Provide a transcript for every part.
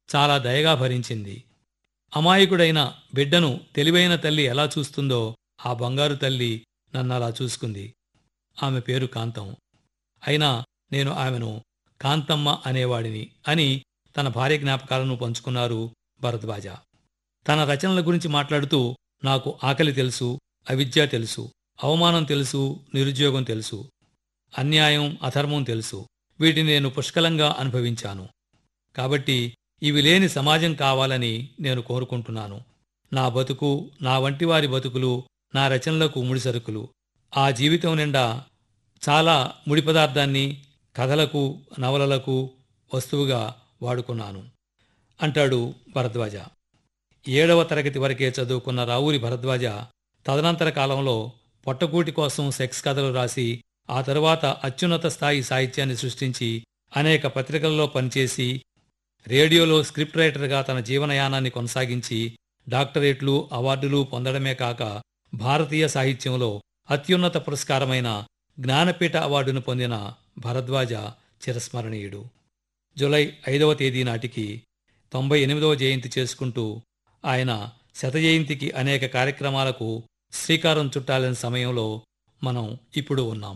చాలా దయగా భరించింది అమాయకుడైన బిడ్డను తెలివైన తల్లి ఎలా చూస్తుందో ఆ బంగారు తల్లి నన్నలా చూసుకుంది ఆమె పేరు కాంతం అయినా నేను ఆమెను కాంతమ్మ అనేవాడిని అని తన భార్య జ్ఞాపకాలను పంచుకున్నారు భరద్వాజ తన రచనల గురించి మాట్లాడుతూ నాకు ఆకలి తెలుసు అవిద్య తెలుసు అవమానం తెలుసు నిరుద్యోగం తెలుసు అన్యాయం అధర్మం తెలుసు వీటిని నేను పుష్కలంగా అనుభవించాను కాబట్టి ఇవి లేని సమాజం కావాలని నేను కోరుకుంటున్నాను నా బతుకు నా వంటి వారి బతుకులు నా రచనలకు ముడిసరుకులు ఆ జీవితం నిండా చాలా ముడి పదార్థాన్ని కథలకు నవలలకు వస్తువుగా వాడుకున్నాను అంటాడు భరద్వాజ ఏడవ తరగతి వరకే చదువుకున్న రావూరి భరద్వాజ తదనంతర కాలంలో పొట్టకూటి కోసం సెక్స్ కథలు రాసి ఆ తరువాత అత్యున్నత స్థాయి సాహిత్యాన్ని సృష్టించి అనేక పత్రికల్లో పనిచేసి రేడియోలో స్క్రిప్ట్ రైటర్గా తన జీవనయానాన్ని కొనసాగించి డాక్టరేట్లు అవార్డులు పొందడమే కాక భారతీయ సాహిత్యంలో అత్యున్నత పురస్కారమైన జ్ఞానపీఠ అవార్డును పొందిన భరద్వాజ చిరస్మరణీయుడు జులై ఐదవ తేదీ నాటికి తొంభై ఎనిమిదవ జయంతి చేసుకుంటూ ఆయన శత జయంతికి అనేక కార్యక్రమాలకు శ్రీకారం చుట్టాలని సమయంలో మనం ఇప్పుడు ఉన్నాం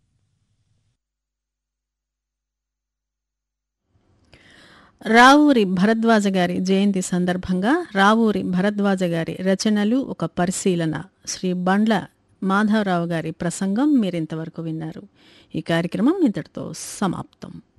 రావూరి భరద్వాజ గారి జయంతి సందర్భంగా రావూరి భరద్వాజ గారి రచనలు ఒక పరిశీలన శ్రీ బండ్ల మాధవరావు గారి ప్రసంగం మీరింతవరకు విన్నారు ఈ కార్యక్రమం ఇంతటితో సమాప్తం